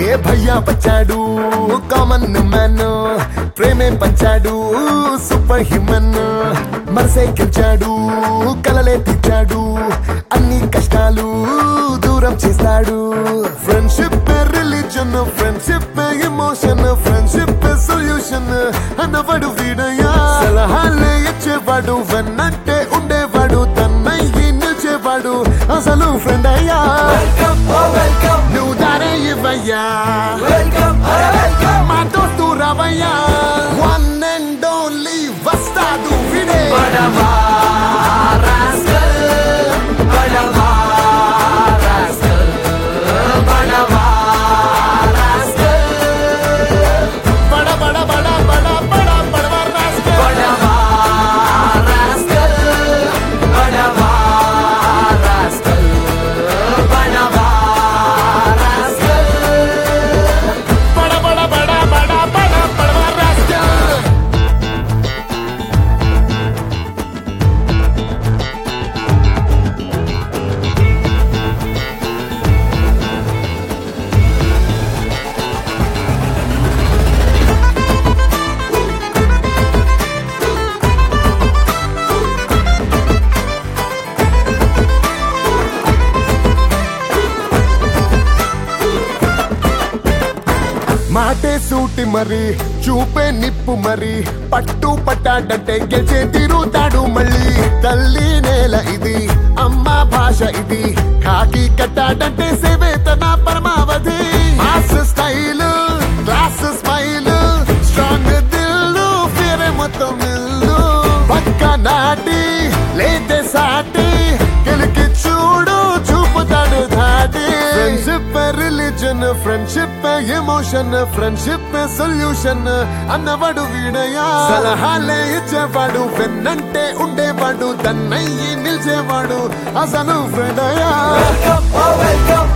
ఏ భయ్యా వచ్చాడు common man ప్రేమే పంచాడు సూపర్ హ్యూమన్ మనసే గెలిచాడు కలలే తీర్చాడు అన్ని కష్టాలు దూరం చేస్తాడు friendship religion friendship emotion friendship solution అన్నవాడు వీడయ్యా సలహాలే ఇచ్చేవాడు వెన్నంటే ఉండేవాడు తన్నయ్యి నిలిచేవాడు అసలు ఫ్రెండ్ అయ్యా నువ్వు దారే ఇవ్వయ్యా మా దోస్తు రావయ్యా వన్ అండ్ ఓన్లీ వస్తాడు విడే బడ బడ బడ బడ బడ బడవ రాస్కల్. బడ బడ బడ బడ బడ బడవ రాస్కల్. మాటే సూటి మరి చూపే నిప్పు మరి పట్టు పట్టాడంటే గెలిచే తిరుగుతాడు మళ్ళీ తల్లి నేల ఇది అమ్మ భాష ఇది కాకి కట్టాడంటే సేవే తన పరమావధి mass style class smile strong దిల్లు ఫిరే మొత్తం ఇల్లు పక్క నాటి లేతే సాటి గెలికి చూడు చూపుతాడు ధాటి friendship religion friendship emotion friendship solution అన్నవాడు వీడయా సలహాలే ఇచ్చేవాడు వెన్నంటే ఉండేవాడు తన్నయ్యి నిలిచేవాడు అసలు ఫ్రెండ్ అయ్యా